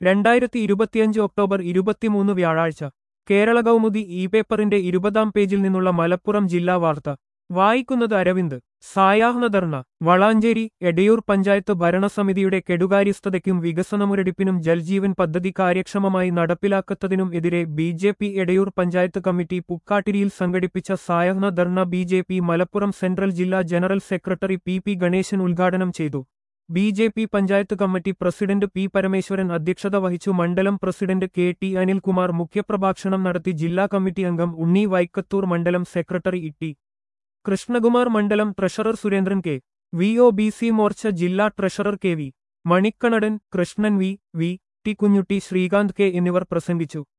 രണ്ടായിരത്തി ഇരുപത്തിയഞ്ച് ഒക്ടോബർ ഇരുപത്തിമൂന്ന് വ്യാഴാഴ്ച കേരള കൗമുദി ഇ പേപ്പറിന്റെ ഇരുപതാം പേജിൽ നിന്നുള്ള മലപ്പുറം ജില്ലാ വാർത്ത വായിക്കുന്നത് അരവിന്ദ് സായാഹ്ന ധർണ വളാഞ്ചേരി എടയൂർ പഞ്ചായത്ത് ഭരണസമിതിയുടെ കെടുകാര്യസ്ഥതയ്ക്കും വികസനമുരടിപ്പിനും ജൽജീവൻ പദ്ധതി കാര്യക്ഷമമായി നടപ്പിലാക്കത്തതിനും എതിരെ B J P Edayur panchayat committee പുക്കാട്ടിരിയിൽ സംഘടിപ്പിച്ച സായാഹ്ന dharna B J P Malappuram central ജില്ലാ general secretary P P Ganesan ഉദ്ഘാടനം ചെയ്തു B J P panchayat committee president P Parameswaran അധ്യക്ഷത വഹിച്ചു മണ്ഡലം പ്രസിഡന്റ് കെ ടി അനിൽകുമാർ മുഖ്യപ്രഭാഷണം നടത്തി ജില്ലാ കമ്മിറ്റി അംഗം ഉണ്ണി വൈക്കത്തൂർ മണ്ഡലം സെക്രട്ടറി ഇ കൃഷ്ണകുമാർ മണ്ഡലം treasurer Surendran K V O B C Morcha ജില്ലാ treasurer K V Manikandan Krishnan V V T Kunjutty Srikanth K എന്നിവർ പ്രസംഗിച്ചു